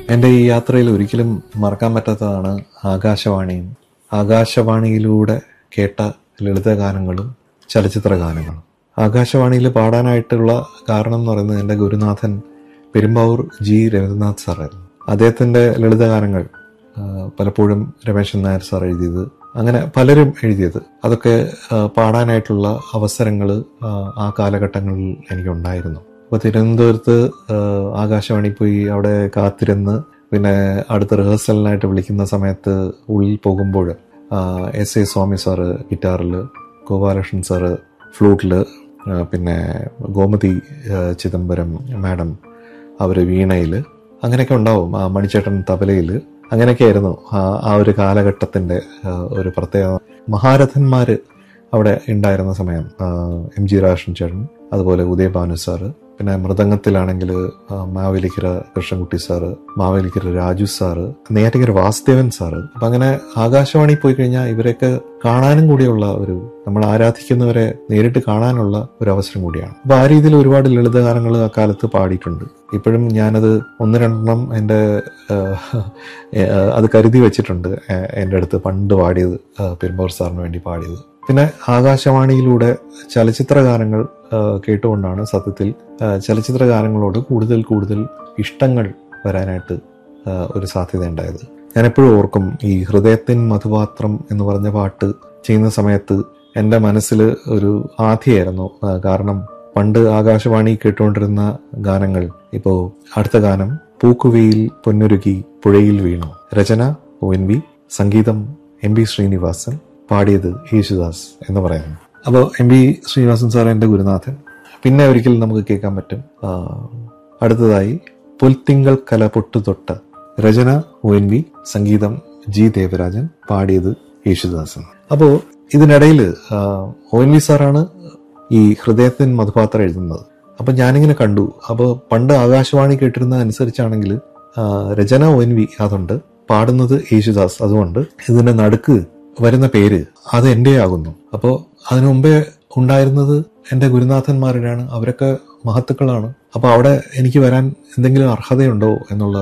എൻ്റെ ഈ യാത്രയിൽ ഒരിക്കലും മറക്കാൻ പറ്റാത്തതാണ് ആകാശവാണിയും ആകാശവാണിയിലൂടെ കേട്ട ലളിതഗാനങ്ങളും ചലച്ചിത്ര ഗാനങ്ങളും ആകാശവാണിയിൽ പാടാനായിട്ടുള്ള കാരണം എന്ന് പറയുന്നത് എൻ്റെ ഗുരുനാഥൻ പെരുമ്പാവൂർ ജി രവീന്ദ്രനാഥ് സാറായിരുന്നു അദ്ദേഹത്തിൻ്റെ ലളിതഗാനങ്ങൾ ആ, പലപ്പോഴും രമേശൻ നായർ സാർ എഴുതിയത് അങ്ങനെ പലരും എഴുതിയത് അതൊക്കെ ആ, പാടാനായിട്ടുള്ള അവസരങ്ങൾ ആ കാലഘട്ടങ്ങളിൽ എനിക്കുണ്ടായിരുന്നു അപ്പോൾ തിരുവനന്തപുരത്ത് ആ, ആകാശവാണി പോയി അവിടെ കാത്തിരുന്ന് പിന്നെ അടുത്ത റിഹേഴ്സലിനായിട്ട് വിളിക്കുന്ന സമയത്ത് ഉള്ളിൽ പോകുമ്പോൾ എസ് എ സ്വാമി സാറ് ഗിറ്റാറിൽ ഗോപാലകൃഷ്ണൻ സാറ് ഫ്ലൂട്ടിൽ പിന്നെ ഗോമതി ആ, ചിദംബരം മാഡം അവർ വീണയിൽ അങ്ങനെയൊക്കെ ഉണ്ടാവും ആ മണിച്ചേട്ടൻ തബലയിൽ അങ്ങനെയൊക്കെ ആയിരുന്നു ആ ആ ഒരു കാലഘട്ടത്തിന്റെ ആ, ഒരു പ്രത്യേക മഹാരഥന്മാര് അവിടെ ഉണ്ടായിരുന്ന സമയം ആ, എം ജി രാഷൻ ചേട്ടൻ അതുപോലെ ഉദയഭാനു സാറ് പിന്നെ മൃദംഗത്തിലാണെങ്കിൽ Mavelikkara Krishnankutty sir Mavelikkara Raju sir Neyyattinkara Vasudevan sir അപ്പൊ അങ്ങനെ ആകാശവാണി പോയി കഴിഞ്ഞാൽ ഇവരെയൊക്കെ കാണാനും കൂടിയുള്ള ഒരു നമ്മൾ ആരാധിക്കുന്നവരെ നേരിട്ട് കാണാനുള്ള ഒരു അവസരം കൂടിയാണ് അപ്പൊ ആ രീതിയിൽ ഒരുപാട് ലളിതഗാനങ്ങൾ ആ കാലത്ത് പാടിയിട്ടുണ്ട് ഇപ്പോഴും ഞാനത് ഒന്ന് രണ്ടെണ്ണം എൻ്റെ അത് കരുതി വെച്ചിട്ടുണ്ട് ഏഹ് എൻ്റെ അടുത്ത് പണ്ട് പാടിയത് ഏഹ് പെരുമ്പാവൂർ സാറിന് വേണ്ടി പാടിയത് പിന്നെ ആകാശവാണിയിലൂടെ ചലച്ചിത്ര ഗാനങ്ങൾ ഏഹ് കേട്ടുകൊണ്ടാണ് സത്യത്തിൽ ഏഹ് ചലച്ചിത്ര ഗാനങ്ങളോട് കൂടുതൽ കൂടുതൽ ഇഷ്ടങ്ങൾ വരാനായിട്ട് ഏഹ് ഒരു സാധ്യത ഉണ്ടായത് ഞാൻ എപ്പോഴും ഓർക്കും ഈ ഹൃദയത്തിൻ മധുപാത്രം എന്ന് പറഞ്ഞ പാട്ട് ചെയ്യുന്ന സമയത്ത് എൻ്റെ മനസ്സിൽ ഒരു ആധിയായിരുന്നു ആ, കാരണം പണ്ട് ആകാശവാണി കേട്ടുകൊണ്ടിരുന്ന ഗാനങ്ങൾ ഇപ്പോ അടുത്ത ഗാനം പൂക്കുവയിൽ പൊന്നുരുകി പുഴയിൽ വീണു രചന ഒ എൻ വി സംഗീതം എം ബി ശ്രീനിവാസൻ പാടിയത് യേശുദാസ് എന്ന് പറയുന്നു അപ്പോൾ എം ബി ശ്രീനിവാസൻ സാർ എൻ്റെ ഗുരുനാഥൻ പിന്നെ ഒരിക്കൽ നമുക്ക് കേൾക്കാൻ പറ്റും ആ, അടുത്തതായി പുൽത്തിങ്കൾ കല പൊട്ടുതൊട്ട് രചന ഒ എൻ വി സംഗീതം ജി ദേവരാജൻ പാടിയത് യേശുദാസൻ അപ്പോൾ ഇതിനിടയിൽ ഒ എൻ വി സാറാണ് ഈ ഹൃദയത്തിൻ മധുപാത്രം എഴുതുന്നത് അപ്പൊ ഞാനിങ്ങനെ കണ്ടു അപ്പോൾ പണ്ട് ആകാശവാണി കേട്ടിരുന്ന അനുസരിച്ചാണെങ്കിൽ ആ, രചന ഒ എൻ വി അതുണ്ട് പാടുന്നത് യേശുദാസ് അതുകൊണ്ട് ഇതിന്റെ നടുക്ക് വരുന്ന പേര് അത് എൻ്റെ ആകുന്നു അപ്പോൾ അതിനു മുമ്പേ ഉണ്ടായിരുന്നത് എൻ്റെ ഗുരുനാഥന്മാരുടെയാണ് അവരൊക്കെ മഹത്തുക്കളാണ് അപ്പോൾ അവിടെ എനിക്ക് വരാൻ എന്തെങ്കിലും അർഹതയുണ്ടോ എന്നുള്ള